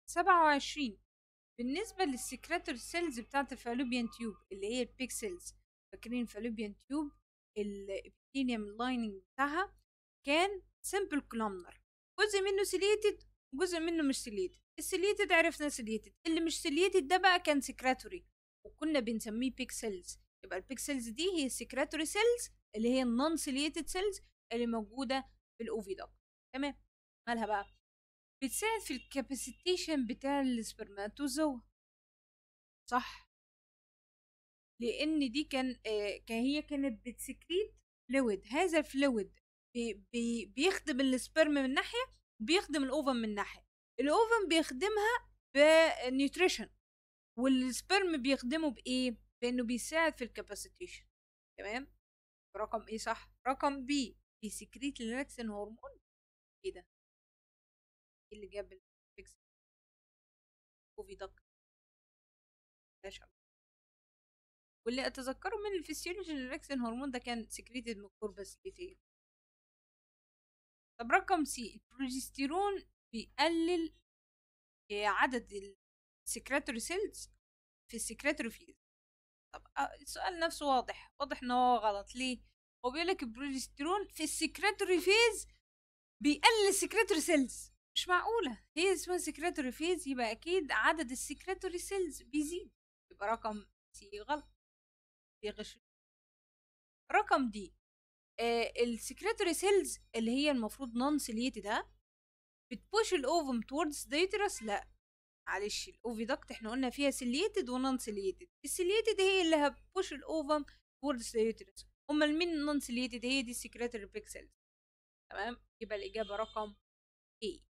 27 بالنسبة للسكراتور سيلز بتاعت الفالوبيان تيوب اللي هي البيكسلز فاكرين الفالوبيان تيوب الابيثيليوم لايننج بتاعها كان سمبل كولومنر جزء منه سيليتد وجزء منه مش سيليتد السيليتد عرفنا سيليتد اللي مش سيليتد ده بقى كان سكراتوري وكنا بنسميه بيكسلز يبقى البيكسلز دي هي السكراتوري سيلز اللي هي النون سيليتد سيلز اللي موجوده في الاوفيدوك تمام مالها بقى بتساعد في الكاباسيتيشن بتاع السبرماتوزوا صح لان دي كان آه كان هي كانت بتسكريت فلويد هذا الفلويد بي بي بيخدم السبرم من ناحيه وبيخدم الاوفن من ناحيه الاوفن بيخدمها بنيوتريشن والسبرم بيخدمه بايه بانه بيساعد في الكاباسيتيشن تمام رقم ايه صح رقم بي بيسكريت الريلاكسين هرمون ايه ده ايه اللي جاب الفيكس كوفيدك واللي اتذكره من الفسيولوجي الريلاكسين هرمون ده كان سكريتد من الكوربس ليتير طب رقم سي البروجستيرون بيقلل عدد السكراتوري سيلز في السكراتوري فيز طب السؤال نفسه واضح واضح ان هو غلط ليه هو بيقول لك البروجستيرون في السكراتوري فيز بيقلل السكراتوري سيلز مش معقولة هي اسمها سكراتوري فيز يبقى أكيد عدد السكراتوري سيلز بيزيد يبقى رقم سي غلط بيغش رقم دي آه السكراتوري سيلز اللي هي المفروض نون سيليتد ها بتبوش الاوفم توردز ذا يوترس لا معلش الاوفيدكت احنا قلنا فيها سيليتد ونون سيليتد السيليتد هي اللي هتبوش الاوفم توردز ذا يوترس امال مين النون سيليتد هي دي السكراتوري بيكسلز تمام يبقى الاجابه رقم A